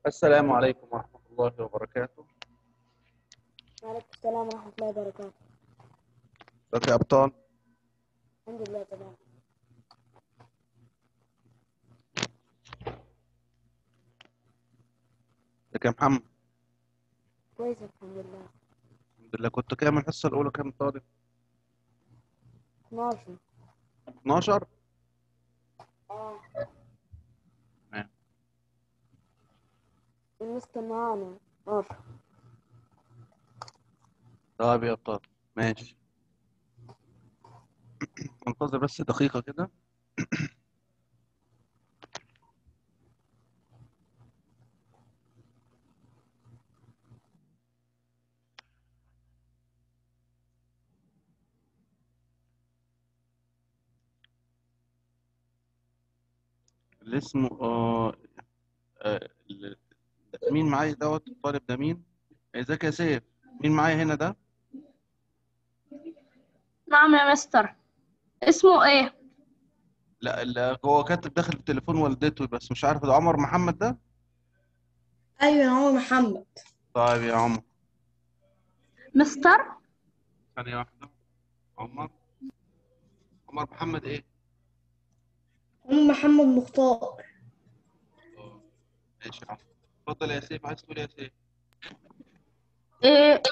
السلام عليكم ورحمة الله وبركاته وعليكم السلام ورحمة الله وبركاته ازيك يا أبطال الحمد لله تمام ازيك يا محمد كويس الحمد لله الحمد لله كنت كام الحصة الأولى كام طالب 12 12 اه تمام. المسك معانا 12 طيب يا أبطال ماشي انتظر بس دقيقة كده اللي اسمه آه آه، ال- مين معايا دوت الطالب ده مين؟ ازيك يا سيف مين معايا هنا ده؟ نعم يا مستر اسمه ايه لا لا هو كاتب داخل في تليفون والدته بس مش عارف ده عمر محمد ده؟ ايوه يا عمر محمد طيب يا عمر مستر ثانية واحدة عمر عمر محمد ايه؟ عمر محمد مختار اه ماشي يا عم اتفضل يا سيف عايز تقول إيه يا سيف إيه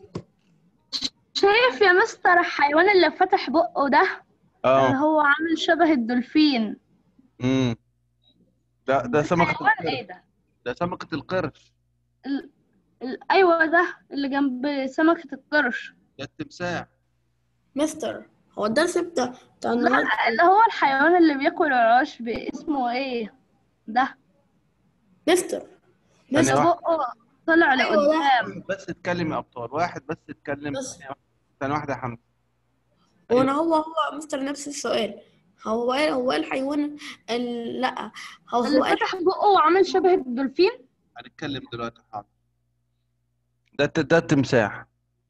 شايف يا مستر الحيوان اللي فتح بقه ده اللي اه هو عامل شبه الدولفين امم ده ده سمكة حيوان ايه القرش ده ده سمكة القرش ال... ال... ايوه ده اللي جنب سمكة القرش ده التمساح مستر هو الدرس بتاع بتاع لا النهارده اللي هو الحيوان اللي بياكل العشب اسمه ايه ده مستر ثانية اللي واحدة بقه طلع أيوة ده. لقدام واحد بس اتكلم يا ابطال واحد بس اتكلم بس. ثانية واحدة ثانية واحدة يا حمزة هو انا هو هو مستر نفس السؤال هو ايه هو إيه الحيوان ال- لا هو اللي هو إيه فتح بقه وعامل شبه الدولفين هنتكلم دلوقتي حاضر ده الت- ده التمساح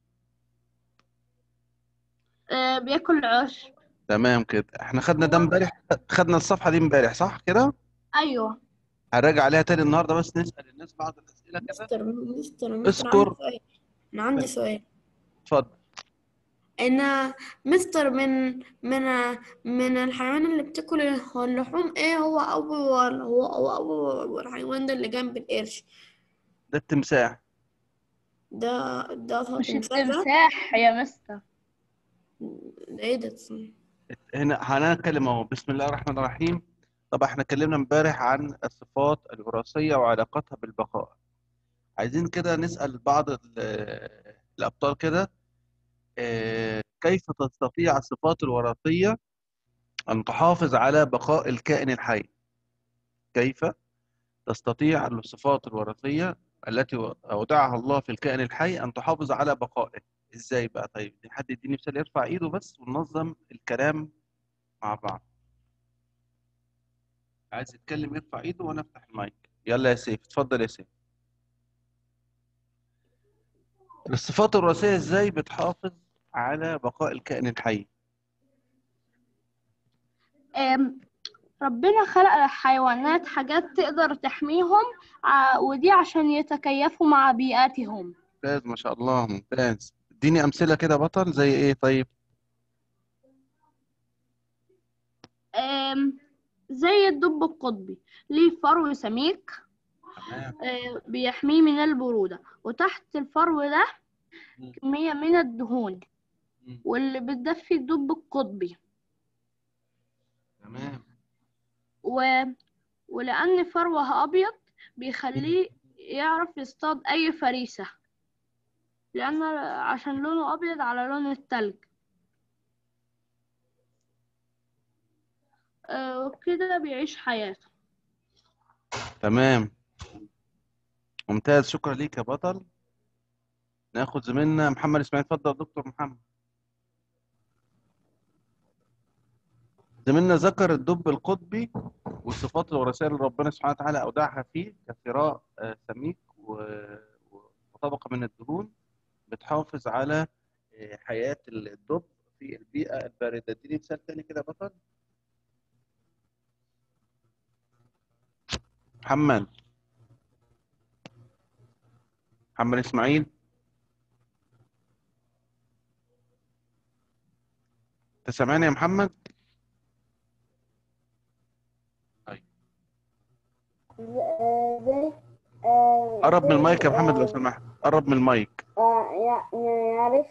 آه بياكل عشب تمام كده احنا خدنا ده امبارح خدنا الصفحة دي امبارح صح كده ايوه هنراجع عليها تاني النهارده بس نسأل الناس بعض الأسئلة كده مستر مستر مستر اذكر. عندي سؤال انا عندي سؤال اتفضل ان مستر من من من الحيوان اللي بتاكل اللحوم ايه هو اول هو هو اول الحيوان ده اللي جنب القرش ده التمساح ده ده مش تمساح ده؟ التمساح يا مستر ده ايه ده هنا هنتكلم اهو بسم الله الرحمن الرحيم طبعا احنا اتكلمنا امبارح عن الصفات الوراثية وعلاقتها بالبقاء عايزين كده نسأل بعض ال- الأبطال كده آه، كيف تستطيع الصفات الوراثية أن تحافظ على بقاء الكائن الحي كيف تستطيع الصفات الوراثية التي أودعها الله في الكائن الحي أن تحافظ على بقائه إزاي بقى طيب حد يديني مثال يرفع إيده بس وننظم الكلام مع بعض عايز يتكلم يرفع إيده وأنا أفتح المايك يلا يا سيف اتفضل يا سيف الصفات الوراثية إزاي بتحافظ على بقاء الكائن الحي أم، ربنا خلق الحيوانات حاجات تقدر تحميهم ع- ودي عشان يتكيفوا مع بيئاتهم ممتاز ما شاء الله ممتاز اديني أمثلة كده بطل زي إيه طيب أم، زي الدب القطبي ليه فرو سميك تمام أه، بيحميه من البرودة وتحت الفرو ده مم. كمية من الدهون مم. واللي بتدفي الدب القطبي تمام و... ولأن فروه أبيض بيخليه يعرف يصطاد أي فريسة لأن عشان لونه أبيض على لون التلج آه، وكده بيعيش حياته تمام ممتاز شكرا ليك يا بطل ناخد زميلنا محمد اسماعيل اتفضل دكتور محمد زميلنا ذكر الدب القطبي والصفات الوراثيه اللي ربنا سبحانه وتعالى اودعها فيه كثراء آه، سميك و- وطبقه من الدهون بتحافظ على آه، حياه الدب في البيئه البارده اديني مثال تاني كده يا بطل محمد محمد اسماعيل انت سامعني يا محمد آه، زي آه، قرب من زي، المايك يا محمد لو آه، سمحت قرب من المايك آه، يع- يعرف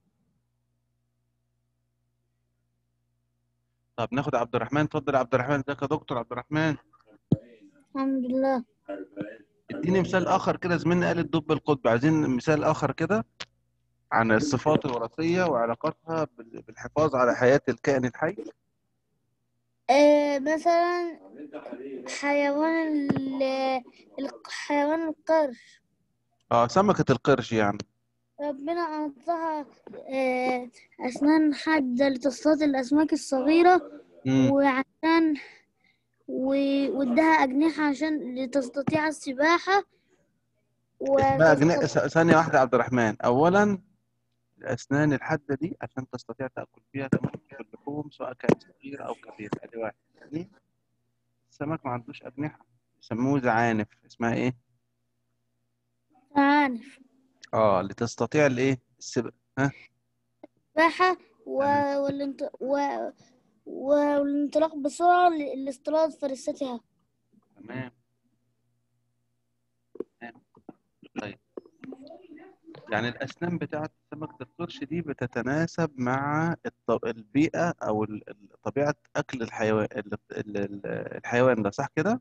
طب ناخد عبد الرحمن اتفضل يا عبد الرحمن ازيك يا دكتور عبد الرحمن الحمد لله اديني مثال اخر كده زميلنا قال الدب القطبي عايزين مثال اخر كده عن الصفات الوراثيه وعلاقتها بال- بالحفاظ على حياه الكائن الحي آه، مثلا حيوان ال- الحيوان القرش اه سمكه القرش يعني ربنا أعطاها آه، أسنان حادة لتصطاد الأسماك الصغيرة امم وعشان و- وادها أجنحة عشان لتستطيع السباحة اسمها أجنحة وتستطيع ثانية واحدة يا عبد الرحمن أولا الأسنان الحادة دي عشان تستطيع تأكل فيها تمام في اللحوم سواء كان صغير أو كبير أدي واحد اثنين السمك ما عندوش أجنحة يسموه زعانف اسمها إيه؟ عنف اه لتستطيع الإيه؟ السب... ها؟ السباحة و... تمام والانط... و... والانطلاق بسرعة ل- لاصطياد فريستها تمام تمام. طيب يعني الأسنان بتاعت سمكة القرش دي بتتناسب مع الط- البيئة أو ال- ال- طبيعة أكل الحيوان ال- ال- ال- الحيوان ده صح كده؟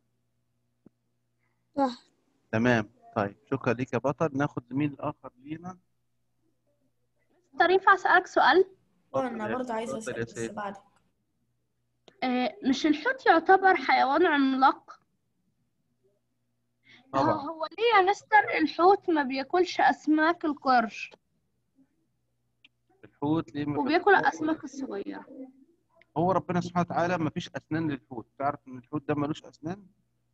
صح تمام طيب شكرا ليك يا بطل ناخد زميل آخر لينا مستر ينفع أسألك سؤال اتفضل انا يا برضه عايزه اتفضل اسال يا بس سيد بعدك آه، مش الحوت يعتبر حيوان عملاق هو طبعا هو ليه يا مستر الحوت ما بياكلش أسماك القرش الحوت ليه ما وبياكل بياكلش الأسماك الصغيرة هو ربنا سبحانه وتعالى ما فيش أسنان للحوت تعرف إن الحوت ده ملوش أسنان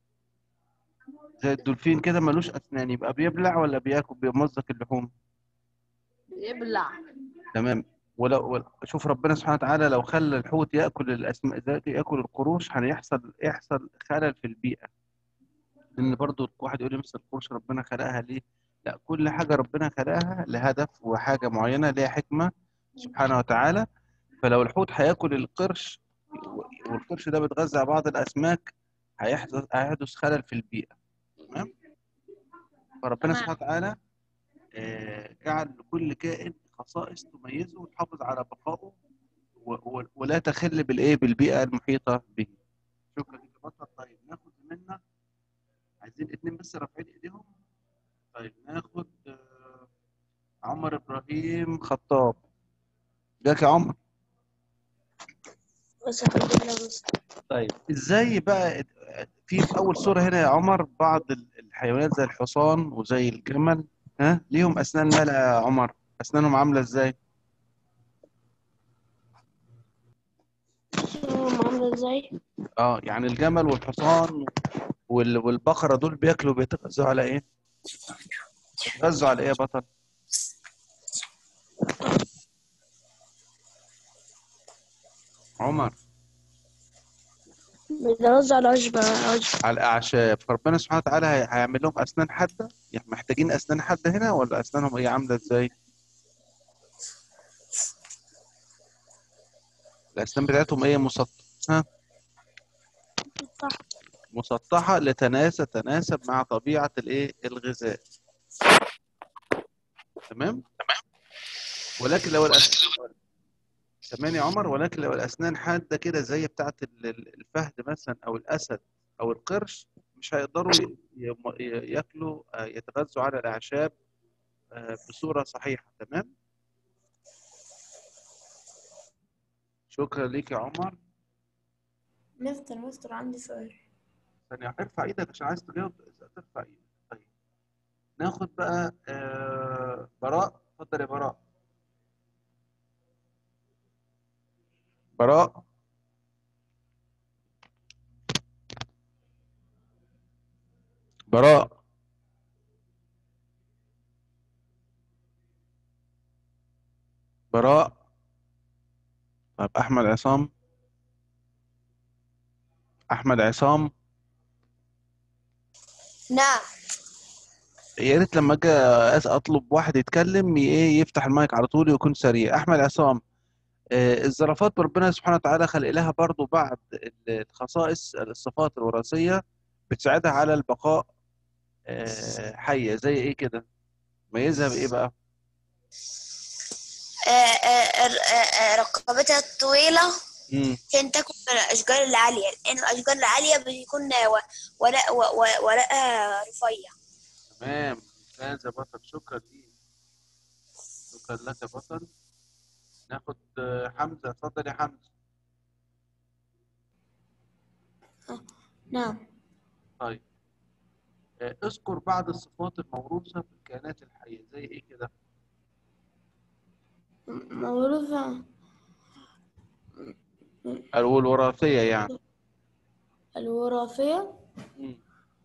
زي الدولفين كده ملوش أسنان يبقى بيبلع ولا بياكل بيمزق اللحوم يبلع تمام ولو ول- شوف ربنا سبحانه وتعالى لو خلى الحوت ياكل الاسماء ذات ياكل القروش هيحصل يحصل خلل في البيئه لان برضو واحد يقول لي مثل القرش ربنا خلقها ليه لا كل حاجه ربنا خلقها لهدف وحاجه معينه ليها حكمه سبحانه وتعالى فلو الحوت هياكل القرش و- والقرش ده بيتغذى على بعض الاسماك هيحدث هيحدث خلل في البيئه تمام فربنا تمام سبحانه وتعالى آه، جعل لكل كائن خصائص تميزه وتحافظ على بقائه و- و- ولا تخل بالايه بالبيئه المحيطه به شكرا لك يا بطل طيب ناخد منا عايزين اتنين بس رافعين ايديهم طيب ناخد آه، عمر ابراهيم خطاب جاك يا عمر بس الحمد لله بس طيب ازاي بقى في في اول صوره هنا يا عمر بعض ال- الحيوانات زي الحصان وزي الجمل ها ليهم اسنان مالها يا عمر اسنانهم عامله ازاي عاملة ازاي؟ اه يعني الجمل والحصان وال- والبقرة دول بياكلوا بيتغذوا على ايه؟ بيتغذوا على ايه يا بطل؟ عمر بيتغذى على عشبة عشبة على الأعشاب فربنا سبحانه وتعالى هي- هيعمل لهم أسنان حادة يعني محتاجين أسنان حادة هنا ولا أسنانهم هي عاملة ازاي؟ الأسنان بتاعتهم ايه مسطحة ها؟ صح مسطحة لتناسب تناسب مع طبيعة الايه؟ الغذاء تمام؟ ولكن لو الأسنان تمام يا عمر ولكن لو الأسنان حادة كده زي بتاعة ال- ال- الفهد مثلا أو الأسد أو القرش مش هيقدروا ي- ي- ياكلوا آه، يتغذوا على الأعشاب آه، بصورة صحيحة تمام شكرا ليك يا عمر مستر مستر عندي سؤال ثانية ارفع ايدك عشان عايز تجاوب ترفع ايدك طيب ناخد بقى آه، براء اتفضل يا براء براء براء براء طيب احمد عصام احمد عصام نعم يا ريت لما اجي أس- اطلب واحد يتكلم ي- ايه يفتح المايك على طول ويكون سريع احمد عصام آه، الزرافات ربنا سبحانه وتعالى خلق لها برضو بعض الخصائص الصفات الوراثيه بتساعدها على البقاء آه، حيه زي ايه كده ميزها بايه بقى آه، آه، آه، آه، رقبتها الطويلة امم عشان تاكل من الأشجار العالية لأن الأشجار العالية بيكون و- ورق و- و- ورقها رفيع تمام ممتاز يا بطل شكرا ليك شكرا لك يا بطل ناخد آه، حمزه اتفضل يا حمزه نعم طيب آه، اذكر بعض الصفات الموروثه في الكائنات الحيه زي ايه كده موروثة او الوراثيه يعني الوراثية مم.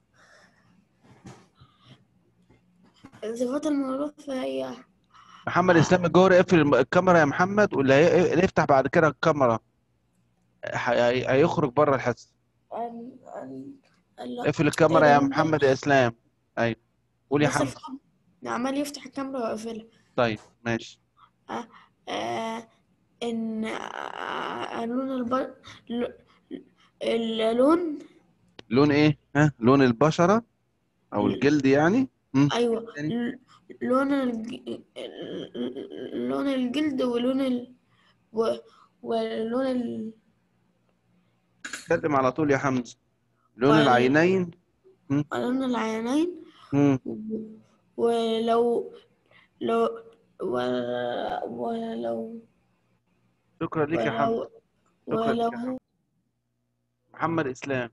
الصفات الموروثة هي محمد اسلام الجوهري اقفل الم- الكاميرا يا محمد واللي هي- اللي يفتح بعد كده الكاميرا هي- هيخرج بره الحصه ال ال ال اقفل الكاميرا يا ال- محمد يا اسلام ايوه قول يا لسه حمزه في- عمال يفتح الكاميرا ويقفلها طيب ماشي آه إن آه لون الب... ل- اللون لون ايه ها لون البشره او الجلد يعني مم. أيوة تاني؟ ل- لون الج... لون الجلد ولون ال... و... ولون ال... اتكلم على طول يا حمزه لون وال- العينين لون العينين مم. ولو لو و... ولو شكرا ليك يا حمزه ولو شكرا ليك يا ولو حمزه محمد اسلام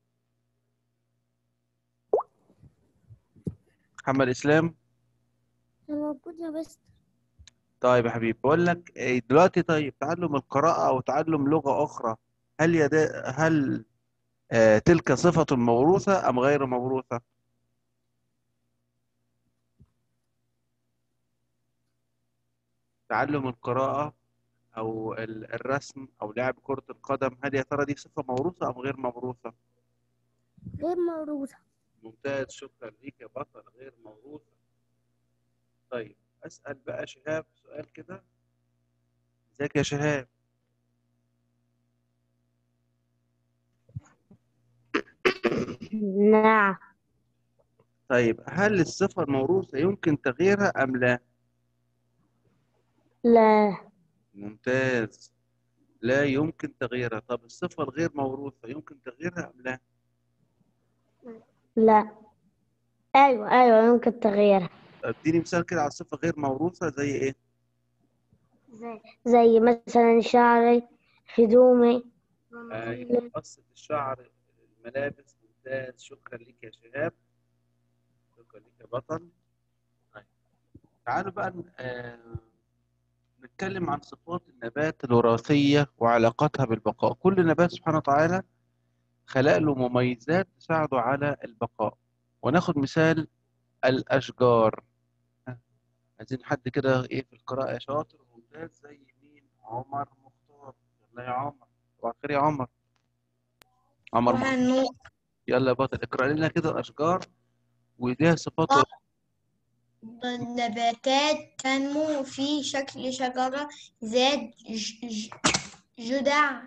محمد اسلام أنا موجود يا بس طيب يا حبيبي بقول لك إيه دلوقتي طيب تعلم القراءة أو تعلم لغة أخرى هل يد... هل آه تلك صفة موروثة أم غير موروثة؟ تعلم القراءة أو ال- الرسم أو لعب كرة القدم هل يا ترى دي صفة موروثة أم غير موروثة؟ غير موروثة ممتاز شكرا ليك يا بطل غير موروثة طيب أسأل بقى شهاب سؤال كده ازيك يا شهاب؟ نعم طيب هل الصفة الموروثة يمكن تغييرها أم لا؟ لا ممتاز لا يمكن تغييرها طب الصفة الغير موروثة يمكن تغييرها أم لا؟ لا أيوة أيوة يمكن تغييرها طب اديني مثال كده على الصفة غير موروثة زي إيه؟ زي, زي مثلا شعري هدومي أيوة قصة الشعر الملابس ممتاز شكرا ليك يا شهاب شكرا ليك يا بطل طيب تعالوا بقى ن- آه، نتكلم عن صفات النبات الوراثية وعلاقتها بالبقاء كل نبات سبحانه وتعالى خلق له مميزات تساعده على البقاء وناخد مثال الأشجار ها، عايزين حد كده إيه في القراءة شاطر وممتاز زي مين عمر مختار يلا يا عمر صباح الخير يا عمر عمر مختار يلا يا بطل اقرأ لنا كده الأشجار وليها صفات طب. النباتات تنمو في شكل شجرة ذات ج- ج- جذع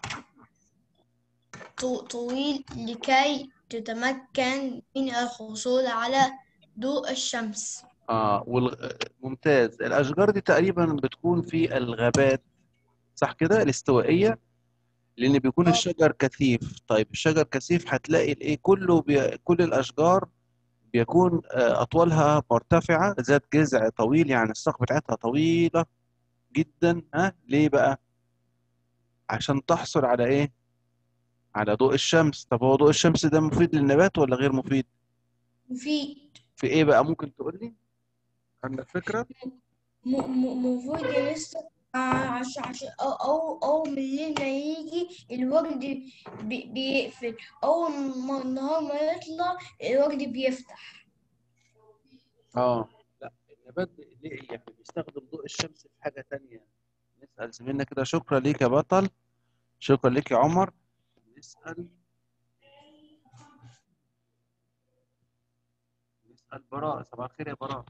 طو- طويل لكي تتمكن من الحصول على ضوء الشمس اه والغ... ممتاز الأشجار دي تقريبا بتكون في الغابات صح كده الاستوائية لأن بيكون آه. الشجر كثيف طيب الشجر كثيف هتلاقي الإيه كله بي... كل الأشجار بيكون آه، أطوالها مرتفعة ذات جذع طويل يعني الساق بتاعتها طويلة جدا ها ليه بقى؟ عشان تحصل على إيه؟ على ضوء الشمس طب هو ضوء الشمس ده مفيد للنبات ولا غير مفيد؟ مفيد في إيه بقى ممكن تقول لي؟ عندك فكرة؟ م- م- مفيد يا مستر عشان عشان أو أو أو من الليل ما يجي الورد بي- بيقفل أول ما النهار ما يطلع الورد بيفتح اه لا النبات ليه يعني بيستخدم ضوء الشمس في حاجة تانية نسأل زميلنا كده شكرا ليك يا بطل شكرا ليك يا عمر نسأل نسأل البراء صباح الخير يا براء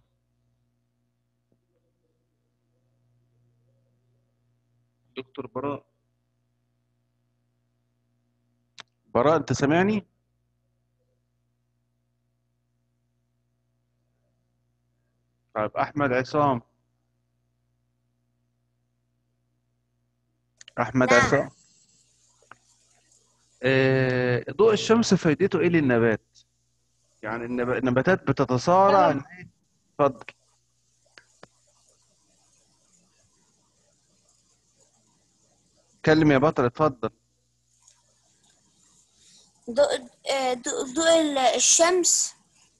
دكتور براء براء انت سامعني طيب احمد عصام احمد نعم. عصام آه، ضوء الشمس فايدته ايه للنبات يعني النب- النباتات بتتصارع إن إيه؟ اتفضل اتكلم يا بطل اتفضل ضوء آه، ضوء ضوء ال- الشمس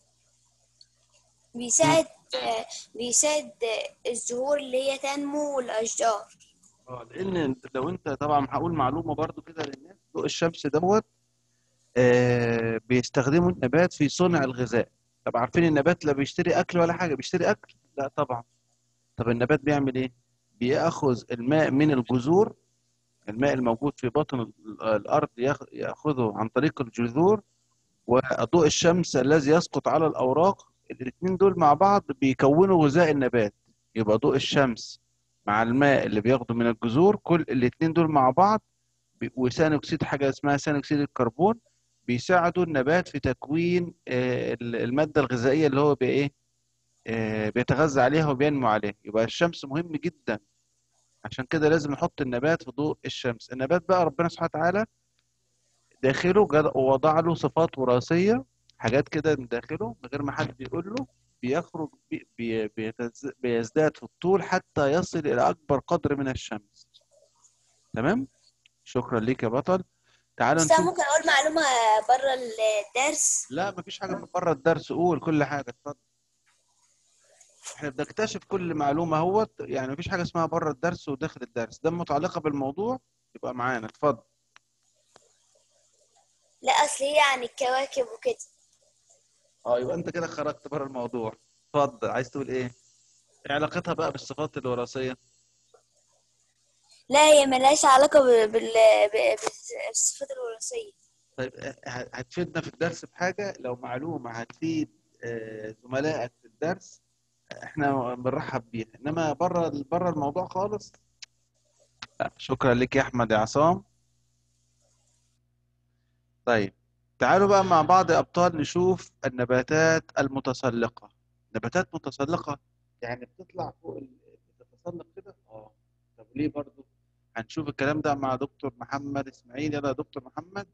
بيساعد آه، بيساعد آه، الزهور اللي هي تنمو والأشجار اه لان لو انت طبعا هقول معلومه برضو كده للناس ضوء الشمس دوت آه بيستخدموا النبات في صنع الغذاء طب عارفين النبات لا بيشتري اكل ولا حاجه بيشتري اكل لا طبعا طب النبات بيعمل ايه بياخذ الماء من الجذور الماء الموجود في بطن ال- الارض ياخ- ياخذه عن طريق الجذور وضوء الشمس الذي يسقط على الاوراق الاثنين دول مع بعض بيكونوا غذاء النبات يبقى ضوء الشمس مع الماء اللي بياخده من الجذور كل الاثنين دول مع بعض بي- وثاني اكسيد حاجه اسمها ثاني اكسيد الكربون بيساعدوا النبات في تكوين آه، ال- الماده الغذائيه اللي هو بايه آه، بيتغذى عليها وبينمو عليها يبقى الشمس مهم جدا عشان كده لازم نحط النبات في ضوء الشمس النبات بقى ربنا سبحانه وتعالى داخله جد- وضع له صفات وراثيه حاجات كده من داخله من غير ما حد يقول له بيخرج بي بي بيتز- بيزداد في الطول حتى يصل الى اكبر قدر من الشمس تمام شكرا ليك يا بطل تعالوا بس أنا نشوف ممكن أقول معلومة بره الدرس لا مفيش حاجه من بره الدرس قول كل حاجه اتفضل احنا بنكتشف كل معلومه اهوت يعني مفيش حاجه اسمها بره الدرس وداخل الدرس ده متعلقه بالموضوع يبقى معانا اتفضل لا أصل هي عن الكواكب وكده اه يبقى انت كده خرجت بره الموضوع اتفضل عايز تقول ايه ايه علاقتها بقى بالصفات الوراثيه لا هي ملهاش علاقة ب- بال ب- بالصفات الوراثية طيب اه، ه- هتفيدنا في الدرس بحاجه لو معلومه هتفيد اه، زملائك في الدرس احنا بنرحب بيها انما بره بره الموضوع خالص لا شكرا لك يا احمد يا عصام طيب تعالوا بقى مع بعض يا ابطال نشوف النباتات المتسلقه نباتات متسلقه يعني بتطلع فوق ال- بتتسلق كده اه طب ليه برضو هنشوف الكلام ده مع دكتور محمد اسماعيل يلا يا دكتور محمد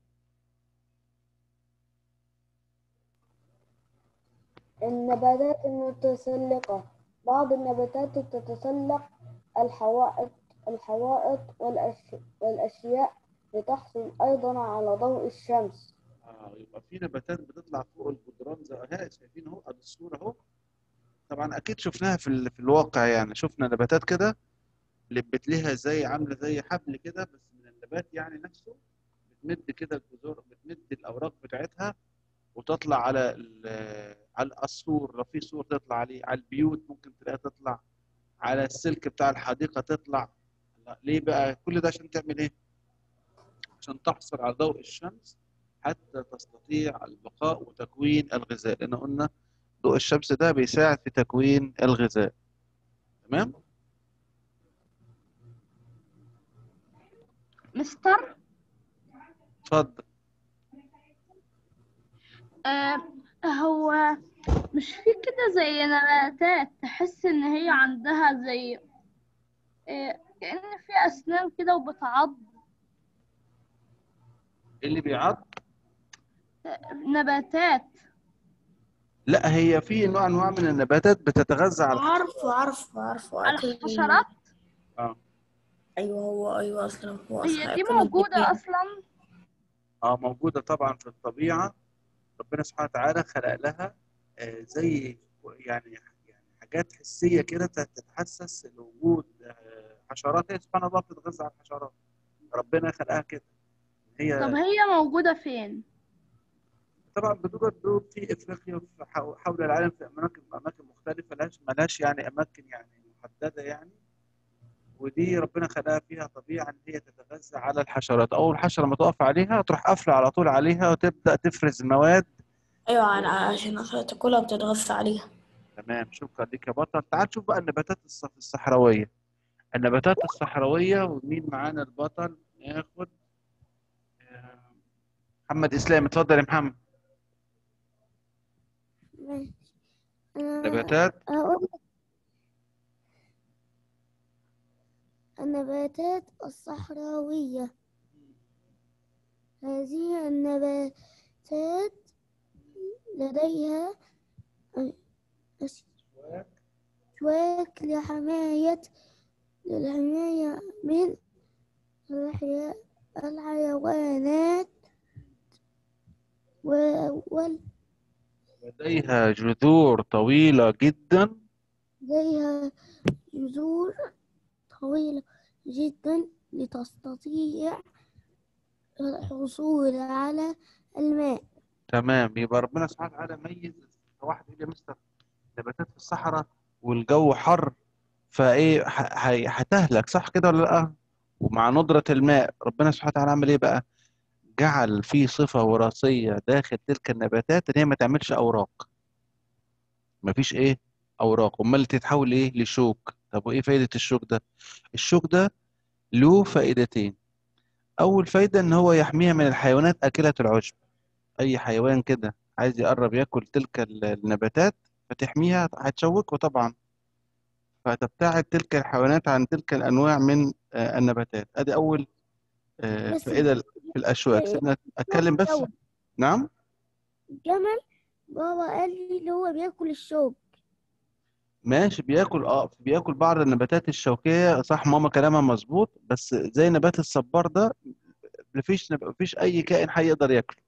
النباتات المتسلقة بعض النباتات تتسلق الحوائط الحوائط والأش... والأشياء لتحصل أيضا على ضوء الشمس اه يبقى في نباتات بتطلع فوق الجدران زي اهي شايفين اهو ادي الصوره اهو طبعا اكيد شفناها في ال... في الواقع يعني شفنا نباتات كده لبت لها زي عامله زي حبل كده بس من النبات يعني نفسه بتمد كده الجذور بتمد الاوراق بتاعتها وتطلع على ال- على السور لو في سور تطلع عليه على البيوت ممكن تلاقيها تطلع على السلك بتاع الحديقه تطلع لا، ليه بقى كل ده عشان تعمل ايه عشان تحصل على ضوء الشمس حتى تستطيع البقاء وتكوين الغذاء لان قلنا ضوء الشمس ده بيساعد في تكوين الغذاء تمام مستر اتفضل آه هو مش في كده زي نباتات تحس إن هي عندها زي آه كأن في أسنان كده وبتعض اللي بيعض نباتات لا هي في نوع انواع من النباتات بتتغذى على عارفه عارفه عارفه على أكل الحشرات اه أيوه هو أيوه أصلا هو هي أصلا دي أكل موجودة الدنيا. أصلا اه موجوده طبعا في الطبيعه ربنا سبحانه وتعالى خلق لها آه، زي يعني يعني حاجات حسيه كده تتحسس لوجود آه، حشرات هي سبحان الله بتتغذى على الحشرات ربنا خلقها كده هي طب هي موجودة فين؟ طبعا بتوجد دول في افريقيا وفي حو- حول العالم في اماكن اماكن مختلفه ملهاش ملهاش يعني اماكن يعني محدده يعني ودي ربنا خلقها فيها طبيعه ان هي تتغذى على الحشرات اول حشره ما تقف عليها تروح قافله على طول عليها وتبدا تفرز مواد ايوه على- عشان تاكلها وتتغذى عليها تمام شكرا لك يا بطل تعال نشوف بقى النباتات الص- الصحراوية النباتات الصحراوية ومين معانا البطل ياخد آه، محمد إسلام اتفضل يا محمد ماشي أنا نباتات هقول لك النباتات الصحراوية هذه النباتات لديها أشواك لحماية للحماية من الحيا- الحيوانات و- وال لديها جذور طويلة جدا لديها جذور طويلة جدا لتستطيع الحصول على الماء تمام يبقى ربنا سبحانه وتعالى ميز واحد يقول لي يا مستر نباتات في الصحراء والجو حر فايه ح- ح- هتهلك صح كده ولا لا ومع ندرة الماء ربنا سبحانه وتعالى عمل ايه بقى جعل في صفة وراثية داخل تلك النباتات ان هي ما تعملش اوراق مفيش ايه اوراق امال تتحول ايه لشوك طب وايه فايدة الشوك ده الشوك ده له فائدتين اول فايدة ان هو يحميها من الحيوانات اكلة العشب اي حيوان كده عايز يقرب ياكل تلك ال- النباتات فتحميها هتشوكه طبعا فتبتعد تلك الحيوانات عن تلك الانواع من آه، النباتات ادي اول آه، بس فائده في الاشواك سيبنا اتكلم بس الشوك. نعم الجمل بابا قال لي اللي هو بياكل الشوك ماشي بياكل اه بياكل بعض النباتات الشوكيه صح ماما كلامها مظبوط بس زي نبات الصبار ده مفيش نب... مفيش اي كائن حي يقدر ياكله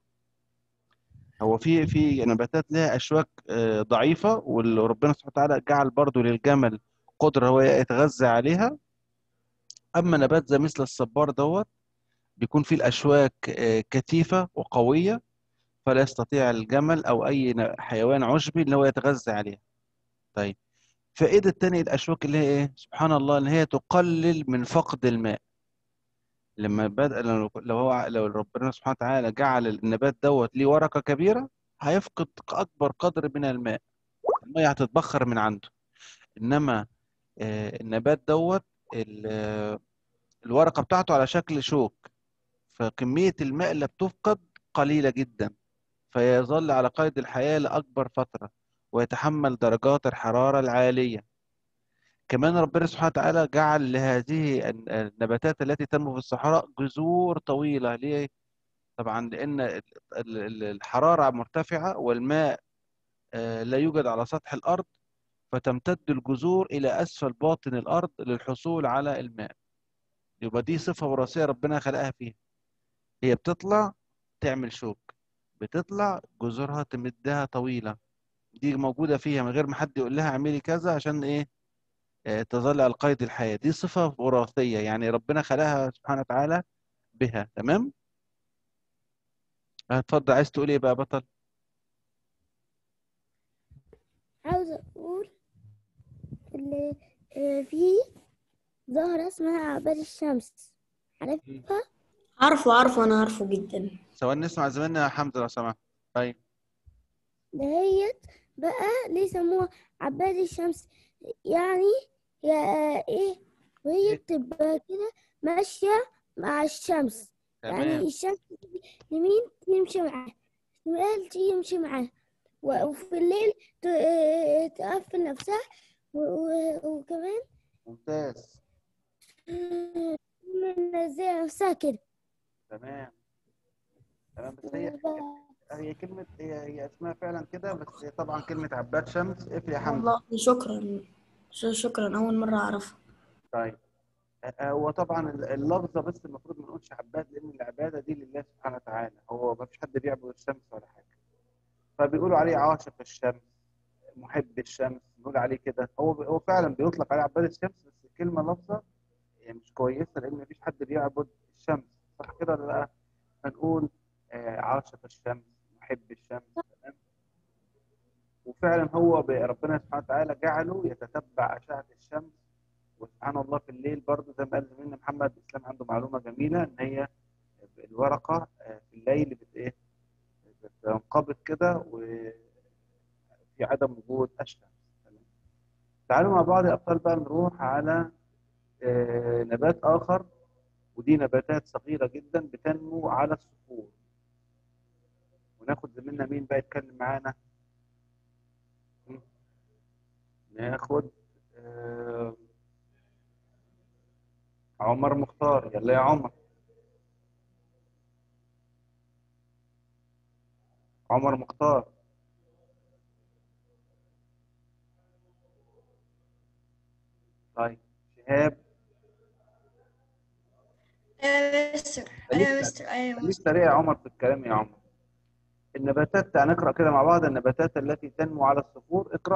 هو في في نباتات لها اشواك آه، ضعيفه وربنا سبحانه وتعالى جعل برضو للجمل قدره هو يتغذى عليها اما نبات زي مثل الصبار دوت بيكون فيه الاشواك آه، كثيفه وقويه فلا يستطيع الجمل او اي ن- حيوان عشبي ان هو يتغذى عليها طيب فائده تاني الاشواك اللي هي ايه سبحان الله ان هي تقلل من فقد الماء لما بدأ لو لو هو لو ربنا سبحانه وتعالى جعل النبات دوت ليه ورقة كبيرة هيفقد أكبر قدر من الماء المية هتتبخر من عنده إنما آه، النبات دوت ال- آه، الورقة بتاعته على شكل شوك فكمية الماء اللي بتفقد قليلة جدا فيظل على قيد الحياة لأكبر فترة ويتحمل درجات الحرارة العالية كمان ربنا سبحانه وتعالى جعل لهذه الن- النباتات التي تنمو في الصحراء جذور طويلة ليه؟ طبعا لأن ال- ال- ال- الحرارة مرتفعة والماء آه، لا يوجد على سطح الأرض فتمتد الجذور إلى أسفل باطن الأرض للحصول على الماء يبقى دي صفة وراثية ربنا خلقها فيها هي بتطلع تعمل شوك بتطلع جذورها تمدها طويلة دي موجودة فيها من غير ما حد يقول لها اعملي كذا عشان إيه آه، تظل على قيد الحياة دي صفة وراثية يعني ربنا خلقها سبحانه وتعالى بها تمام اتفضل عايز تقول ايه بقى يا بطل عاوز أقول اللي آه، في زهرة اسمها عباد الشمس عارفها؟ عارفه عارفه انا عارفه جدا ثواني نسمع زميلنا حمزة لو سمحت طيب دهيت بقى ليه سموها عباد الشمس يعني يا ايه وهي بتبقى كده ماشية مع الشمس يعني تمام الشمس تيجي يمين تمشي معاه شمال تمشي معاه و- وفي الليل ت- آه، تقفل نفسها و- و- وكمان ممتاز آه، منزلة نفسها كده تمام تمام بس هي هي كلمة هي هي اسمها فعلا كده بس هي طبعا كلمة عباد شمس اقفل يا حمزة والله شكرا ش- شكرا اول مره اعرفها طيب آه، هو طبعا اللفظة بس المفروض ما نقولش عباد لأن العبادة دي لله سبحانه وتعالى هو ما فيش حد بيعبد الشمس ولا حاجة فبيقولوا عليه عاشق الشمس محب الشمس نقول عليه كده هو هو فعلا بيطلق عليه عباد الشمس بس الكلمة لفظة يعني مش كويسة لأن مفيش حد بيعبد الشمس صح كده ولا لا؟ هنقول آه، عاشق الشمس محب الشمس تمام وفعلا هو ب- ربنا سبحانه وتعالى جعله يتتبع أشعة الشمس وسبحان الله في الليل برضه زي ما قال زميلنا محمد اسلام عنده معلومه جميله ان هي الورقه آه، في الليل بت ايه بتنقبض كده وفي عدم وجود الشمس تمام. تعالوا مع بعض يا ابطال بقى نروح على آه، نبات اخر ودي نباتات صغيره جدا بتنمو على الصخور وناخد زميلنا مين بقى يتكلم معانا م? ناخد آه، عمر مختار يلا يا عمر عمر مختار طيب شهاب أيوة يا مستر أيوة يا مستر أيوة يا خليك مستر سريع يا عمر في الكلام يا عمر النباتات تعال نقرأ كده مع بعض النباتات التي تنمو على الصخور اقرأ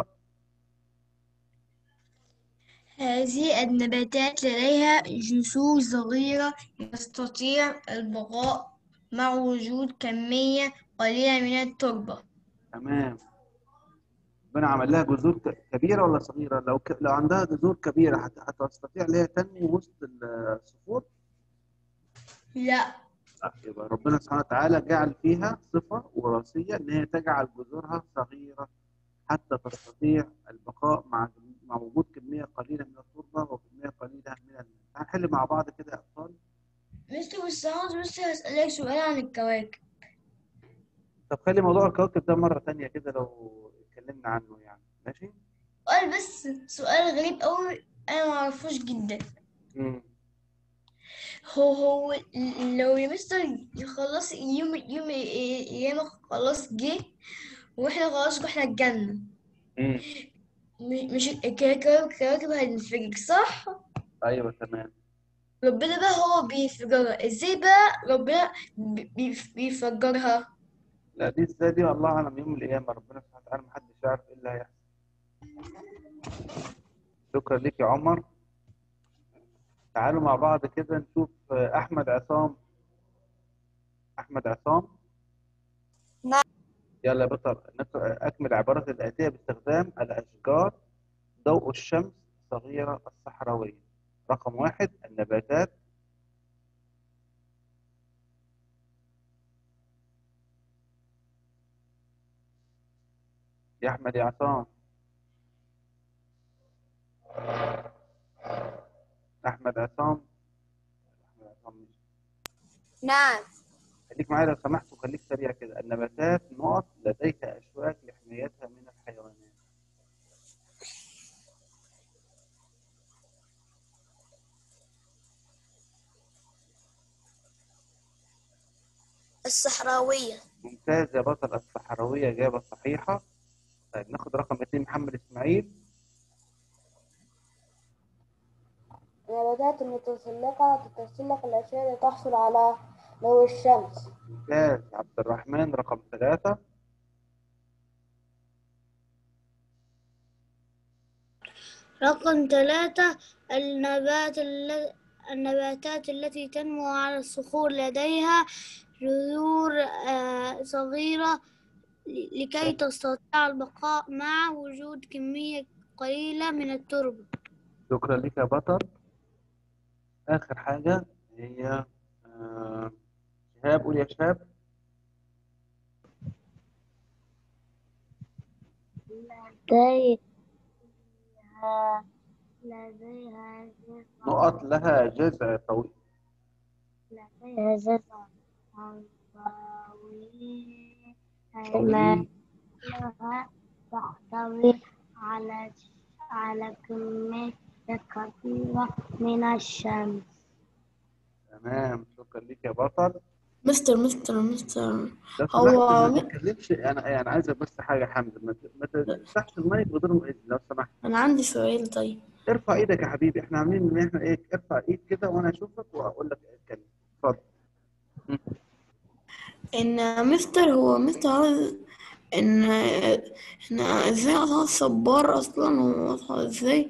هذه النباتات لديها جذور صغيرة يستطيع البقاء مع وجود كمية قليلة من التربة تمام ربنا عمل لها جذور ك- كبيرة ولا صغيرة لو ك... لو عندها جذور كبيرة هت... هتستطيع ان هي تنمو وسط الصخور لا لا، يبقى ربنا سبحانه وتعالى جعل فيها صفة وراثية ان هي تجعل جذورها صغيرة حتى تستطيع البقاء مع مع وجود كمية قليلة من التربة وكمية قليلة من الماء هنحل مع بعض كده يا أطفال مستر بس عاوز بس هسألك سؤال عن الكواكب طب خلي موضوع الكواكب ده مرة تانية كده لو اتكلمنا عنه يعني ماشي؟ سؤال بس سؤال غريب أوي أنا معرفوش جدا مم. هو هو لو يا مستر خلاص يوم يوم ياما خلاص جه واحنا خلاص رحنا الجنة مم. م- مش الكواكب الكواكب هتنفجر صح؟ ايوه تمام ربنا بقى هو بيفجرها ازاي بقى ربنا بي- بيف- بيفجرها لا دي ازاي دي الله اعلم يوم القيامه ربنا سبحانه وتعالى محدش يعرف ايه اللي هيحصل شكرا ليك يا عمر تعالوا مع بعض كده نشوف آه، احمد عصام احمد عصام نعم. يلا يا بطل نقرأ اكمل عبارة الاتيه باستخدام الاشجار ضوء الشمس صغيرة الصحراوية رقم واحد النباتات يا احمد يا عصام احمد عصام احمد عصام مش نعم خليك معايا لو سمحت وخليك سريع كده النباتات نقط لديها اشواك لحمايتها من الحيوانات الصحراوية ممتاز يا بطل الصحراوية إجابة صحيحة طيب ناخد رقم اثنين محمد إسماعيل النباتات المتسلقة تتسلق الأشياء لتحصل على ضوء الشمس ممتاز عبد الرحمن رقم ثلاثة رقم ثلاثة النبات الل- النباتات التي تنمو على الصخور لديها جذور آه، صغيرة ل- لكي تستطيع البقاء مع وجود كمية قليلة من التربة شكرا لك يا بطل آخر حاجة هي آه، شهاب قول يا شهاب لديها لديها نقط لها جذع طويل لديها جذع طويل لها تحتوي على على كمية كبيرة من الشمس تمام شكرا لك يا بطل مستر مستر مستر لو هو سمحت ما م- تتكلمش انا انا عايزك بس حاجه يا حمد ما ت- ما تفتحش المايك بدون ما إذن لو سمحت أنا عندي سؤال طيب ارفع ايدك يا حبيبي احنا عاملين ان احنا ايه ارفع ايد كده وانا اشوفك واقول لك اتكلم اتفضل إن مستر هو مستر عاوز إن إحنا إزاي أصلا الصبار أصلا هو إزاي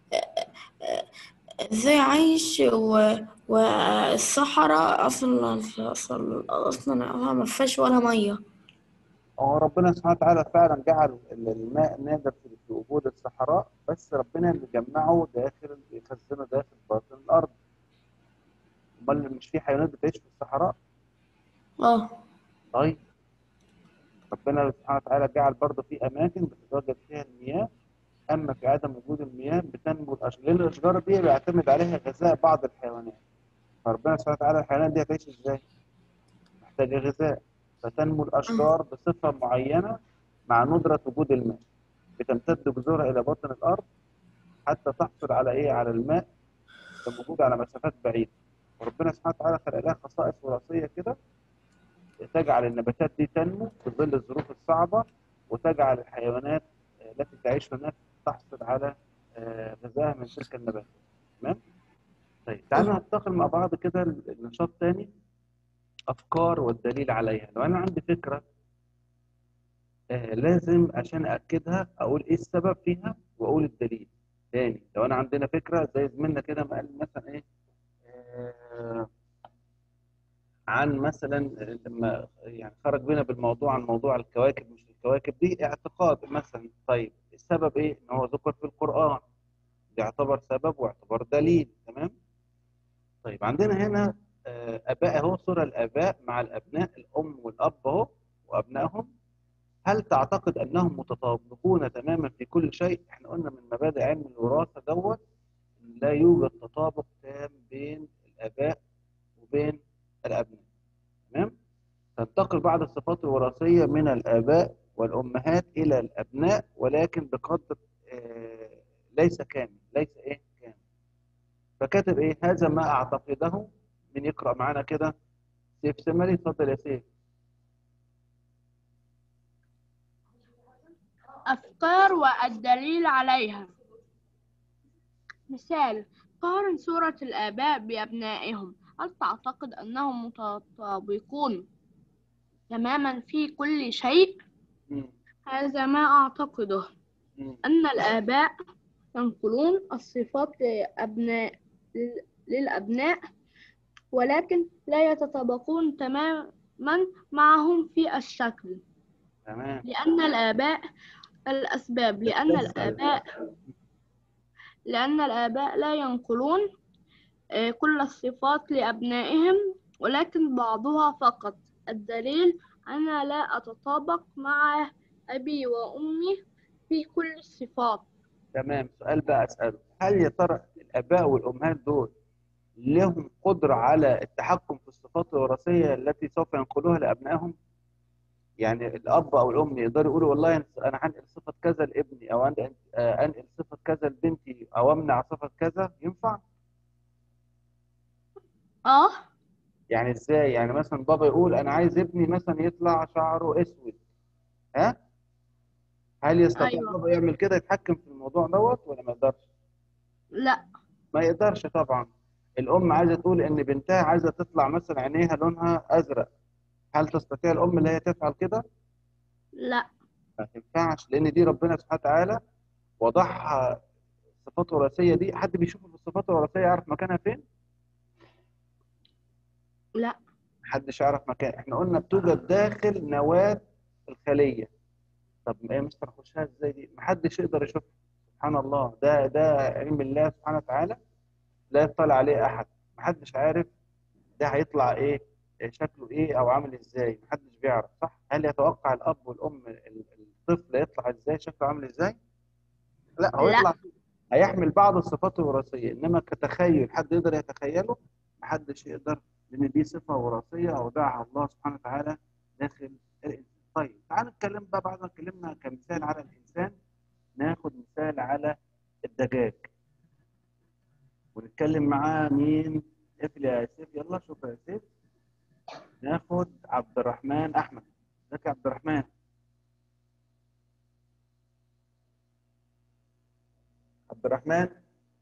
إزاي عايش و... والصحراء أصلا أصلا أصلا ما فيهاش ولا مية هو ربنا سبحانه وتعالى فعلا جعل ال- الماء نادر في في وجود الصحراء بس ربنا اللي جمعه داخل يخزنه داخل باطن الارض امال مش في حيوانات بتعيش في الصحراء اه طيب ربنا سبحانه وتعالى جعل برضه في اماكن بتتواجد فيها المياه اما في عدم وجود المياه بتنمو الاشجار لان الاشجار دي بيعتمد عليها غذاء بعض الحيوانات فربنا سبحانه وتعالى الحيوانات دي هتعيش ازاي؟ محتاجه غذاء فتنمو الاشجار بصفه معينه مع ندره وجود الماء بتمتد جذورها الى باطن الارض حتى تحصل على ايه؟ على الماء الموجود على مسافات بعيده وربنا سبحانه وتعالى خلق لها خصائص وراثيه كده تجعل النباتات دي تنمو في ظل الظروف الصعبه وتجعل الحيوانات آه، التي تعيش هناك تحصل على آه، غذائها من تلك النباتات تمام؟ طيب تعالوا ننتقل مع بعض كده لنشاط تاني افكار والدليل عليها لو انا عندي فكره آه لازم عشان اكدها اقول ايه السبب فيها واقول الدليل تاني لو انا عندنا فكره زي زميلنا كده ما قال مثلا ايه آه عن مثلا لما يعني خرج بينا بالموضوع عن موضوع الكواكب مش الكواكب دي اعتقاد مثلا طيب السبب ايه ان هو ذكر في القران ده يعتبر سبب واعتبار دليل تمام طيب عندنا هنا آه، اباء اهو صوره الاباء مع الابناء الام والاب اهو وابنائهم هل تعتقد انهم متطابقون تماما في كل شيء احنا قلنا من مبادئ علم الوراثه دوت إن لا يوجد تطابق تام بين الاباء وبين الابناء تمام تنتقل بعض الصفات الوراثيه من الاباء والامهات الى الابناء ولكن بقدر آه، ليس كامل ليس ايه كامل فكاتب ايه هذا ما اعتقده من يقرا معانا كده سيف سمري اتفضل يا سيف أفكار والدليل عليها مثال قارن صورة الآباء بأبنائهم هل تعتقد أنهم متطابقون تماما في كل شيء؟ مم. هذا ما أعتقده مم. أن الآباء ينقلون الصفات لأبناء للأبناء ولكن لا يتطابقون تماما معهم في الشكل تمام لأن الآباء الأسباب لأن بس- الآباء لأن الآباء لا ينقلون آه، كل الصفات لأبنائهم ولكن بعضها فقط الدليل أنا لا أتطابق مع أبي وأمي في كل الصفات تمام سؤال بقى اساله هل يا ترى الاباء والامهات دول لهم قدره على التحكم في الصفات الوراثيه التي سوف ينقلوها لابنائهم يعني الاب او الام يقدروا يقولوا والله انا هنقل صفه كذا لابني او أنقل- آه، انقل صفه كذا لبنتي او امنع صفه كذا ينفع آه يعني ازاي يعني مثلا بابا يقول انا عايز ابني مثلا يطلع شعره اسود ها هل يستطيع أيوة. بابا يعمل كده يتحكم في الموضوع دوت ولا ما يقدرش لا ما يقدرش طبعا الام عايزه تقول ان بنتها عايزه تطلع مثلا عينيها لونها ازرق هل تستطيع الام اللي هي تفعل كده لا ما تنفعش لان دي ربنا سبحانه وتعالى وضعها الصفات الوراثيه دي حد بيشوف في الصفات الوراثيه يعرف مكانها فين لا محدش يعرف مكان احنا قلنا بتوجد داخل نواة الخلية طب ما ايه مستر اخشها ازاي دي محدش يقدر يشوفها سبحان الله ده ده علم الله سبحانه وتعالى لا يطلع عليه احد محدش عارف ده هيطلع ايه إيه شكله ايه او عامل ازاي محدش بيعرف صح هل يتوقع الاب والام ال- الطفل يطلع ازاي شكله عامل ازاي لا هو لا. يطلع هيحمل بعض الصفات الوراثيه انما كتخيل حد يقدر يتخيله محدش يقدر لان دي صفه وراثيه اوضعها الله سبحانه وتعالى داخل الانسان طيب تعال نتكلم بقى بعد ما اتكلمنا كمثال على الانسان ناخد مثال على الدجاج ونتكلم معاه مين اقفل يا سيف يلا شكرا يا سيف ناخد عبد الرحمن احمد ازيك يا عبد الرحمن عبد الرحمن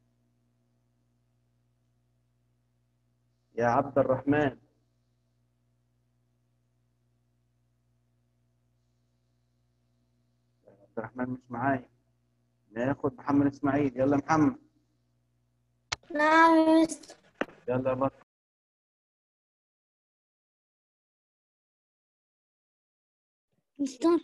يا عبد الرحمن عبد الرحمن مش معايا ناخد محمد اسماعيل يلا محمد نعم يا مستر يلا يا بطل مستر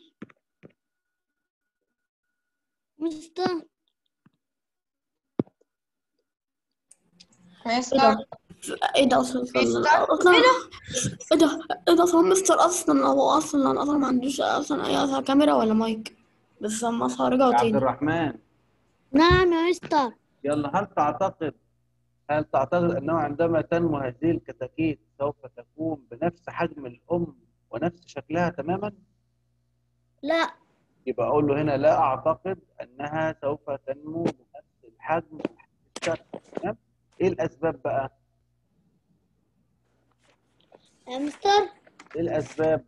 مستر مستر ايه ده اصلا اصلا ايه ده ايه ده اصلا مستر اصلا هو اصلا اصلا ما عندوش اصلا اي كاميرا ولا مايك بس هم اصلا يا رجعوا عبد تاني الرحمن نعم يا مستر يلا هل تعتقد هل تعتقد أنه عندما تنمو هذه الكتاكيت سوف تكون بنفس حجم الأم ونفس شكلها تماما؟ لا يبقى أقول له هنا لا أعتقد أنها سوف تنمو بنفس الحجم ونفس الشكل تمام؟ إيه الأسباب بقى؟ يا مستر إيه الأسباب؟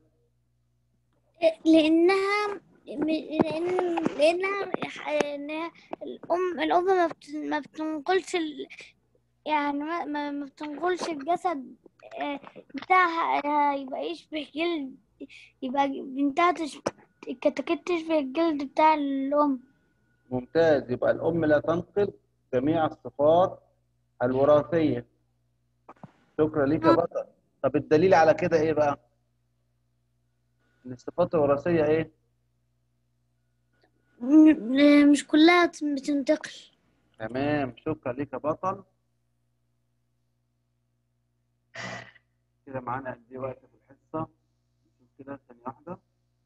لأنها لأن لأنها إنها الأم الأم ما بت- ما بتنقلش ال... يعني ما ما ما بتنقلش الجسد آه، بتاعها آه، يبقى يشبه جلد يبقى بنتها تشبه الكتاكيت تشبه الجلد بتاع الأم ممتاز يبقى الأم لا تنقل جميع الصفات الوراثية شكرا ليك يا بطل طب الدليل على كده إيه بقى؟ إن الصفات الوراثية إيه؟ م- مش كلها بتنتقل تمام شكرا ليك يا بطل كده معانا قد ايه وقت في الحصة نشوف كده ثانية واحدة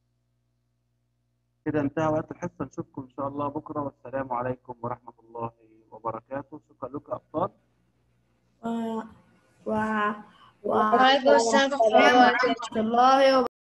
كده انتهى وقت الحصة نشوفكم إن شاء الله بكرة والسلام عليكم ورحمة الله وبركاته شكرا لك يا أبطال و و و وعليكم السلام ورحمة الله وبركاته ورحمة الله